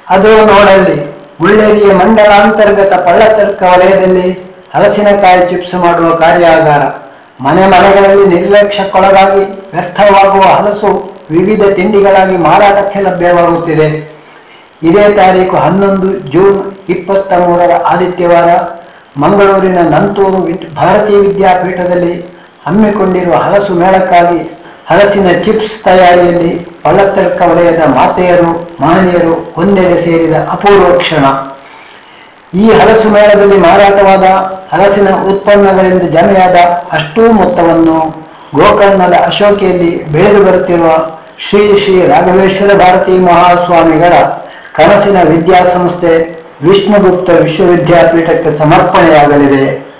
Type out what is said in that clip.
ಅದು ನೋಡಲ್ಲಿ ಮುಳ್ಳೇರಿಯ ಮಂಡಲಾಂತರ್ಗತ ಪಳ್ಳತರ್ಕ ವಲಯದಲ್ಲಿ ಹಲಸಿನಕಾಯಿ ಚಿಪ್ಸ್ ಮಾಡುವ ಕಾರ್ಯಾಗಾರ ಮನೆ ಮನೆಗಳಲ್ಲಿ ನಿರ್ಲಕ್ಷ್ಯಕ್ಕೊಳಗಾಗಿ ವ್ಯರ್ಥವಾಗುವ ಹಲಸು ವಿವಿಧ ತಿಂಡಿಗಳಾಗಿ ಮಾರಾಟಕ್ಕೆ ಲಭ್ಯವಾಗುತ್ತಿದೆ ಇದೇ ತಾರೀಕು ಹನ್ನೊಂದು ಜೂನ್ ಇಪ್ಪತ್ತ ಮೂರರ ಆದಿತ್ಯವಾರ ಮಂಗಳೂರಿನ ನಂತೂರು ವಿದ್- ಭಾರತೀಯ ವಿದ್ಯಾಪೀಠದಲ್ಲಿ ಹಮ್ಮಿಕೊಂಡಿರುವ ಹಲಸು ಮೇಳಕ್ಕಾಗಿ ಹಲಸಿನ ಚಿಪ್ಸ್ ತಯಾರಿಯಲ್ಲಿ ಪಳ್ಳತ್ತರ್ಕ ವಲಯದ ಮಾತೆಯರು ಮಹನೀಯರು ಒಂದೆಡೆ ಸೇರಿದ ಅಪೂರ್ವ ಕ್ಷಣ ಈ ಹಲಸು ಮೇಳದಲ್ಲಿ ಮಾರಾಟವಾದ ಹಲಸಿನ ಉತ್ಪನ್ನಗಳಿಂದ ಜಮೆಯಾದ ಅಷ್ಟೂ ಮೊತ್ತವನ್ನು ಗೋಕರ್ಣದ ಅಶೋಕಿಯಲ್ಲಿ ಬೆಳೆದು ಬರುತ್ತಿರುವ ಶ್ರೀ ಶ್ರೀ ರಾಘವೇಶ್ವರ ಭಾರತಿ ಮಹಾಸ್ವಾಮಿಗಳ ಕನಸಿನ ವಿದ್ಯಾಸಂಸ್ಥೆ ವಿಷ್ಣುಗುಪ್ತ ವಿಶ್ವವಿದ್ಯಾಪೀಠಕ್ಕೆ ಸಮರ್ಪಣೆಯಾಗಲಿದೆ